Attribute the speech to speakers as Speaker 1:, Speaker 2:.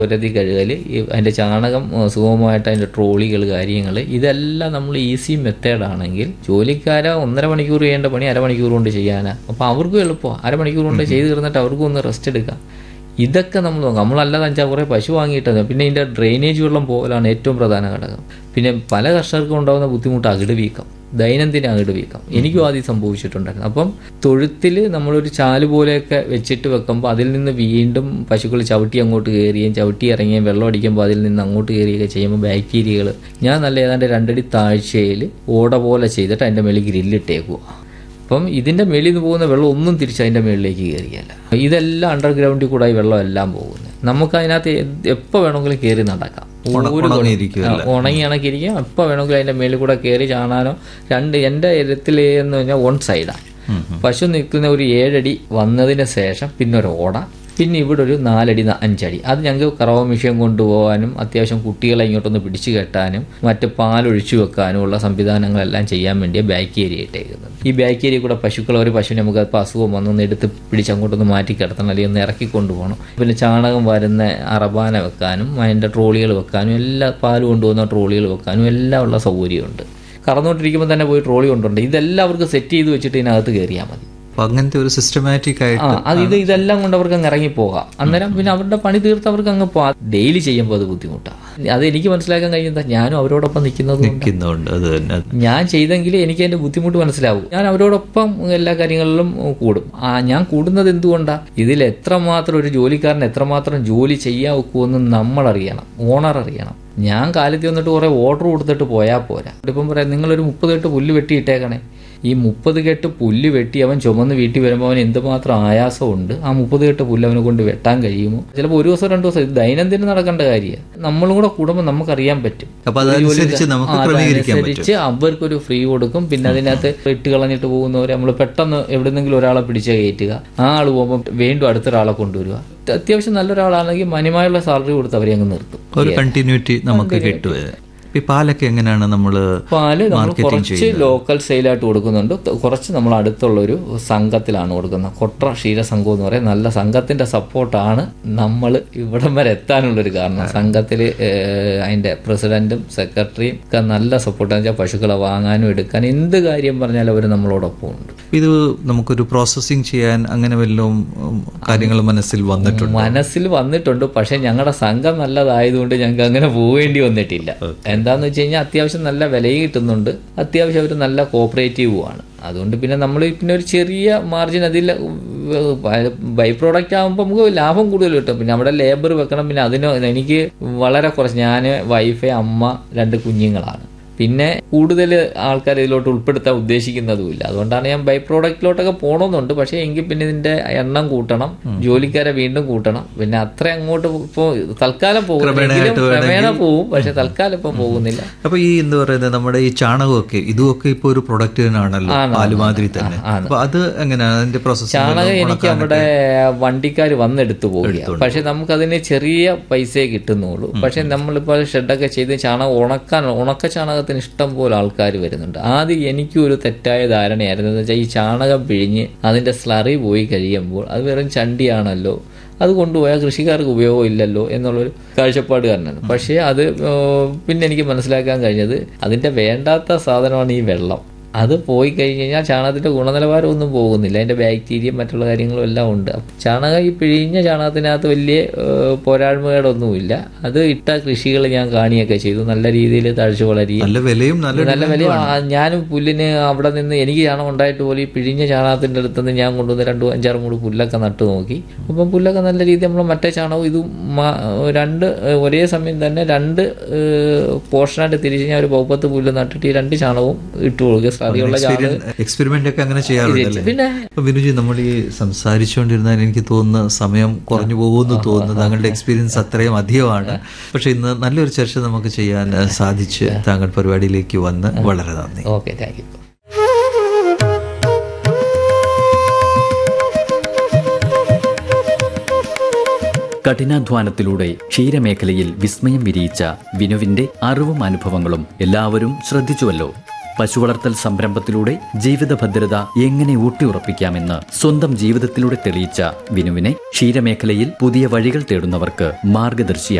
Speaker 1: പുരതി കഴുകൽ ഈ അതിൻ്റെ ചാണകം ഏഹ്, സുഗമമായിട്ട് അതിൻ്റെ ട്രോളികൾ കാര്യങ്ങൾ ഇതെല്ലാം നമ്മൾ ഈസി മെത്തേഡാണെങ്കിൽ ജോലിക്കാരെ ഒന്നര മണിക്കൂർ ചെയ്യേണ്ട പണി അരമണിക്കൂർ കൊണ്ട് ചെയ്യാനാ അപ്പോൾ അവർക്കും എളുപ്പമാണ് അരമണിക്കൂർ കൊണ്ട് ചെയ്ത് തീർന്നിട്ട് അവർക്കും ഒന്ന് റെസ്റ്റ് എടുക്കാം ഇതൊക്കെ നമ്മൾ നോക്കാം നമ്മളല്ലാതെ അഞ്ചാ കുറേ പശു വാങ്ങിയിട്ടത് പിന്നെ ഇതിൻ്റെ ഡ്രെയിനേജ് വെള്ളം പോകലാണ് ഏറ്റവും പ്രധാന ഘടകം പിന്നെ പല കർഷകർക്കും ഉണ്ടാകുന്ന ബുദ്ധിമുട്ട് അകിട് വീക്കം ദൈനംദിന അകിട് വീക്കം എനിക്കും ആദ്യം സംഭവിച്ചിട്ടുണ്ടായിരുന്നു അപ്പം തൊഴുത്തിൽ നമ്മളൊരു ചാല് പോലെയൊക്കെ വെച്ചിട്ട് വെക്കുമ്പോൾ അതിൽ നിന്ന് വീണ്ടും പശുക്കൾ ചവിട്ടി അങ്ങോട്ട് കയറുകയും ചവിട്ടി ഇറങ്ങുകയും വെള്ളം അടിക്കുമ്പോൾ അതിൽ നിന്ന് അങ്ങോട്ട് കയറുകയൊക്കെ ചെയ്യുമ്പോൾ ബാക്ടീരിയകൾ ഞാൻ നല്ല ഏതാണ്ട് രണ്ടടി താഴ്ചയിൽ ഓട പോലെ ചെയ്തിട്ട് അതിൻ്റെ മേളിൽ ഗ്രില്ലിട്ടേക്കുക അപ്പം ഇതിൻ്റെ മേളിൽ നിന്ന് പോകുന്ന വെള്ളം ഒന്നും തിരിച്ച് അതിൻ്റെ മേളിലേക്ക് കയറിയല്ല ഇതെല്ലാം അണ്ടർഗ്രൗണ്ടിൽ കൂടെ ഈ വെള്ളം എല്ലാം പോകുന്നത് നമുക്ക് അതിനകത്ത് എപ്പോൾ വേണമെങ്കിലും കയറി നടക്കാം ഒരു
Speaker 2: ഉണങ്ങിയിരിക്കുമല്ലേ?
Speaker 1: ആ, ഉണങ്ങി ഇണക്കിയിരിക്കാം എപ്പോൾ വേണമെങ്കിലും അതിൻ്റെ മേളിൽ കൂടെ കയറി ചാണാനോ രണ്ട് എൻ്റെ ഇരത്തിൽ എന്ന് പറഞ്ഞാൽ വൺ സൈഡാണ് പശു നിൽക്കുന്ന ഒരു ഏഴടി വന്നതിന് ശേഷം പിന്നെ ഒരു ഓട പിന്നെ ഇവിടെ ഒരു നാലടി ന- അഞ്ചടി അത് ഞങ്ങൾക്ക് കറവ മിഷ്യൻ കൊണ്ടുപോകാനും അത്യാവശ്യം കുട്ടികളെ ഇങ്ങോട്ടൊന്ന് പിടിച്ചു കെട്ടാനും മറ്റ് പാലൊഴിച്ചു വെക്കാനും ഉള്ള സംവിധാനങ്ങളെല്ലാം ചെയ്യാൻ വേണ്ടിയാണ് ബാക്ക് ഏരിയ ഇട്ടേക്കുന്നത് ഈ ബാക്ക് ഏരിയ കൂടെ പശുക്കൾ ഒരു പശുവിനെ നമുക്ക് ഇപ്പോൾ അസുഖം വന്നൊന്ന് എടുത്ത് പിടിച്ച് അങ്ങോട്ടൊന്ന് മാറ്റി കിടത്തണം അല്ലെങ്കിൽ ഒന്ന് ഇറക്കി കൊണ്ടുപോകണം പിന്നെ ചാണകം വരുന്ന അറബാന വെക്കാനും അതിൻ്റെ ട്രോളികൾ വെക്കാനും എല്ലാ പാല് കൊണ്ടുപോകുന്ന ട്രോളികൾ വെക്കാനും എല്ലാം ഉള്ള സൗകര്യമുണ്ട് കറന്നുകൊണ്ടിരിക്കുമ്പോൾ തന്നെ പോയി ട്രോളി കൊണ്ടുണ്ട് ഇതെല്ലാം അവർക്ക് സെറ്റ് ചെയ്ത് വെച്ചിട്ട് ഇതിനകത്ത് കയറിയാൽ മതി
Speaker 2: അപ്പൊ അങ്ങനത്തെ ഒരു സിസ്റ്റമാറ്റിക്
Speaker 1: ആ
Speaker 2: ആയിട്ട്
Speaker 1: അത് ഇത് ഇതെല്ലാം കൊണ്ട് അവർക്ക് അങ്ങ് ഇറങ്ങി പോകാം അന്നേരം പിന്നെ അവരുടെ പണി തീർത്ത് അവർക്ക് അങ്ങ് പോകാം ഡെയിലി ചെയ്യുമ്പോൾ അത് ബുദ്ധിമുട്ടാണ് അത് എനിക്ക് മനസ്സിലാക്കാൻ കഴിയുന്നത് ഞാനും അവരോടൊപ്പം നിൽക്കുന്നത് കൊണ്ട്
Speaker 2: നിൽക്കുന്നുണ്ട് അത് തന്നെ
Speaker 1: ഞാൻ ചെയ്തെങ്കിൽ എനിക്ക് അതിന്റെ ബുദ്ധിമുട്ട് മനസ്സിലാവും ഞാൻ അവരോടൊപ്പം എല്ലാ കാര്യങ്ങളിലും കൂടും ആ ഞാൻ കൂടുന്നത് എന്തുകൊണ്ടാണ് ഇതിൽ എത്രമാത്രം ഒരു ജോലിക്കാരൻ എത്രമാത്രം ജോലി ചെയ്യാൻ ഒക്കുമെന്ന് നമ്മൾ അറിയണം ഓണർ അറിയണം ഞാൻ കാലത്ത് വന്നിട്ട് കുറെ ഓർഡർ കൊടുത്തിട്ട് പോയാൽ പോരാ ഇപ്പം പറയാം നിങ്ങളൊരു മുപ്പത് കെട്ട് പുല്ല് വെട്ടിയിട്ടേക്കണേ ഈ മുപ്പത് കെട്ട് പുല്ല് വെട്ടി അവൻ ചുമന്ന് വീട്ടിൽ വരുമ്പോൾ അവൻ എന്തുമാത്രം ആയാസമുണ്ട് ആ മുപ്പത് കെട്ട് പുല്ല് അവനെ കൊണ്ട് വെട്ടാൻ കഴിയുമോ ചിലപ്പോൾ ഒരു ദിവസം രണ്ട് ദിവസം ഇത് ദൈനംദിനം നടക്കേണ്ട കാര്യമാണ് നമ്മളും കൂടെ കൂടുമ്പോൾ നമുക്കറിയാൻ പറ്റും
Speaker 2: അപ്പൊ അതനുസരിച്ച് നമുക്ക്
Speaker 1: ആ,
Speaker 2: ക്രമീകരിക്കാൻ പറ്റും
Speaker 1: അതനുസരിച്ച് അവർക്കൊരു ഫ്രീ കൊടുക്കും പിന്നെ അതിനകത്ത് ഇട്ട് കളഞ്ഞിട്ട് പോകുന്നവരെ നമ്മൾ പെട്ടെന്ന് എവിടെന്നെങ്കിലും ഒരാളെ പിടിച്ച് കയറ്റുക ആ ആൾ പോകുമ്പോൾ വീണ്ടും അടുത്തൊരാളെ കൊണ്ടുവരിക അത്യാവശ്യം നല്ലൊരാളാണെങ്കിൽ മാന്യമായുള്ള സാലറി കൊടുത്ത് അവരെ അങ്ങ് നിർത്തും
Speaker 2: ഒരു കണ്ടിന്യൂറ്റി നമുക്ക് കിട്ടും ഈ പാലൊക്കെ എങ്ങനെയാണ് നമ്മള്
Speaker 1: പാല് നമ്മൾ
Speaker 2: Marketing
Speaker 1: കുറച്ച് ലോക്കൽ സെയിലായിട്ട് കൊടുക്കുന്നുണ്ട് ത- കുറച്ച് നമ്മൾ അടുത്തുള്ള ഒരു സംഘത്തിലാണ് കൊടുക്കുന്നത് കൊട്ര ക്ഷീരസംഘം എന്ന് പറയും നല്ല സംഘത്തിന്റെ സപ്പോർട്ടാണ് നമ്മൾ ഇവിടം വരെ എത്താനുള്ളൊരു കാരണം സംഘത്തിൽ അതിന്റെ പ്രസിഡന്റും സെക്രട്ടറിയും ഒക്കെ നല്ല സപ്പോർട്ട് വെച്ചാൽ പശുക്കളെ വാങ്ങാനും എടുക്കാനും എന്ത് കാര്യം പറഞ്ഞാലും അവർ നമ്മളോടൊപ്പം ഉണ്ട്
Speaker 2: ഇത് നമുക്കൊരു പ്രോസസ്സിങ് ചെയ്യാൻ അങ്ങനെ വല്ലതും ഉം, കാര്യങ്ങൾ മനസ്സിൽ വന്നിട്ടുണ്ട്
Speaker 1: മനസ്സിൽ വന്നിട്ടുണ്ട് പക്ഷെ ഞങ്ങളുടെ സംഘം നല്ലതായതുകൊണ്ട് ഞങ്ങൾക്ക് അങ്ങനെ പോവേണ്ടി വന്നിട്ടില്ല എന്താന്ന് വെച്ച് കഴിഞ്ഞാൽ അത്യാവശ്യം നല്ല വിലയും കിട്ടുന്നുണ്ട് അത്യാവശ്യം അവർ നല്ല കോപ്പറേറ്റീവുമാണ് അതുകൊണ്ട് പിന്നെ നമ്മൾ പിന്നെ ഒരു ചെറിയ മാർജിൻ അതിൽ ബൈ പ്രോഡക്റ്റ് ആകുമ്പോൾ നമുക്ക് ലാഭം കൂടുതൽ കിട്ടും പിന്നെ അവിടെ ലേബർ വെക്കണം പിന്നെ അതിന് എനിക്ക് വളരെ കുറച്ച് ഞാൻ വൈഫ് അമ്മ രണ്ട് കുഞ്ഞുങ്ങളാണ് പിന്നെ കൂടുതൽ ആൾക്കാർ ഇതിലോട്ട് ഉൾപ്പെടുത്താൻ ഉദ്ദേശിക്കുന്നതുമില്ല അതുകൊണ്ടാണ് ഞാൻ ബൈ പ്രോഡക്റ്റിലോട്ടൊക്കെ പോകണമെന്നുണ്ട് പക്ഷേ എങ്കിൽ പിന്നെ ഇതിന്റെ എണ്ണം കൂട്ടണം ജോലിക്കാരെ വീണ്ടും കൂട്ടണം പിന്നെ അത്ര അങ്ങോട്ട് ഇപ്പോൾ തൽക്കാലം പോകുന്നെങ്കിലും ക്രമേണ പോകും പക്ഷെ തൽക്കാലം ഇപ്പം പോകുന്നില്ല
Speaker 2: അപ്പൊ ഈ എന്താ പറയുന്നത് നമ്മുടെ ഈ ചാണകമൊക്കെ ഇതുമൊക്കെ ഇപ്പൊ ഒരു പ്രൊഡക്റ്റ് തന്നെയാണല്ലോ പാലുമാതിരി തന്നെ അപ്പൊ അത് എങ്ങനെയാണ് അതിന്റെ പ്രോസസ്
Speaker 1: ചാണകം എനിക്ക് അവിടെ വണ്ടിക്കാർ വന്നെടുത്തു പോവുക പക്ഷെ നമുക്കതിന് ചെറിയ പൈസയെ കിട്ടുന്നുള്ളൂ പക്ഷെ നമ്മളിപ്പോൾ ഷെഡൊക്കെ ചെയ്ത് ചാണകം ഉണക്കാൻ ഉണക്ക ചാണകത്തിന് ഇഷ്ടം പോലെ ആൾക്കാർ വരുന്നുണ്ട് ആദ്യം എനിക്കും ഒരു തെറ്റായ ധാരണയായിരുന്നു എന്ന് വെച്ചാൽ ഈ ചാണകം പിഴിഞ്ഞ് അതിന്റെ സ്ലറി പോയി കഴിയുമ്പോൾ അത് വെറും ചണ്ടിയാണല്ലോ അത് കൊണ്ടുപോയാൽ കൃഷിക്കാർക്ക് ഉപയോഗം ഇല്ലല്ലോ എന്നുള്ളൊരു കാഴ്ചപ്പാട് കാരണമാണ് പക്ഷേ അത് ഏഹ്, പിന്നെ എനിക്ക് മനസ്സിലാക്കാൻ കഴിഞ്ഞത് അതിന്റെ വേണ്ടാത്ത സാധനമാണ് ഈ വെള്ളം അത് പോയി കഴിഞ്ഞ് കഴിഞ്ഞാൽ ചാണകത്തിന്റെ ഗുണനിലവാരം ഒന്നും പോകുന്നില്ല അതിന്റെ ബാക്ടീരിയ മറ്റുള്ള കാര്യങ്ങളും എല്ലാം ഉണ്ട് അപ്പൊ ചാണകം ഈ പിഴിഞ്ഞ ചാണകത്തിനകത്ത് വലിയ ഏഹ്, പോരായ്മകളൊന്നുമില്ല അത് ഇട്ട കൃഷികൾ ഞാൻ കാണിയൊക്കെ ചെയ്തു നല്ല രീതിയിൽ തഴച്ചു വളരി
Speaker 2: നല്ല വിലയും നല്ല
Speaker 1: നല്ല വലിയ ആ, ഞാനും പുല്ലിന് അവിടെ നിന്ന് എനിക്ക് ചാണകം ഉണ്ടായിട്ട് പോലും ഈ പിഴിഞ്ഞ ചാണകത്തിന്റെ അടുത്ത് നിന്ന് ഞാൻ കൊണ്ടുവന്ന് രണ്ടു അഞ്ചാറ് മൂട് പുല്ലൊക്കെ നട്ടു നോക്കി അപ്പം പുല്ലൊക്കെ നല്ല രീതിയിൽ നമ്മൾ മറ്റേ ചാണകവും ഇതും മ- രണ്ട് ഏഹ്, ഒരേ സമയം തന്നെ രണ്ട് പോർഷനായിട്ട് തിരിച്ച് ഞാൻ ഒരു പൗപ്പത്ത് പുല്ല് നട്ടിട്ട് ഈ രണ്ട് ചാണകവും ഇട്ട് കൊടുക്കുക സ്ലറിയുള്ള ചാണകം
Speaker 2: എക്സ്പെരിമെന്റ് ഒക്കെ അങ്ങനെ ചെയ്യാറുണ്ടല്ലേ
Speaker 1: പിന്നെ
Speaker 2: അപ്പൊ വിനുജി നമ്മൾ ഈ സംസാരിച്ചുകൊണ്ടിരുന്നാൽ എനിക്ക് തോന്നുന്ന സമയം കുറഞ്ഞു പോകുമെന്ന് തോന്നുന്നു താങ്കളുടെ എക്സ്പീരിയൻസ് അത്രയും അധികമാണ് പക്ഷെ ഇന്ന് നല്ലൊരു ചർച്ച നമുക്ക് ചെയ്യാൻ ഏഹ്, സാധിച്ച് താങ്കൾ പരിപാടിയിലേക്ക് വന്ന് വളരെ നന്ദി
Speaker 1: ഓക്കെ താങ്ക് യു
Speaker 3: കഠിനാധ്വാനത്തിലൂടെ ക്ഷീരമേഖലയിൽ വിസ്മയം വിരിയിച്ച വിനുവിന്റെ അറിവും അനുഭവങ്ങളും എല്ലാവരും ശ്രദ്ധിച്ചുവല്ലോ പശുവളർത്തൽ സംരംഭത്തിലൂടെ ജീവിത ഭദ്രത എങ്ങനെ ഊട്ടിയുറപ്പിക്കാമെന്ന് സ്വന്തം ജീവിതത്തിലൂടെ തെളിയിച്ച വിനുവിനെ ക്ഷീരമേഖലയിൽ പുതിയ വഴികൾ തേടുന്നവർക്ക് മാർഗദർശിയായി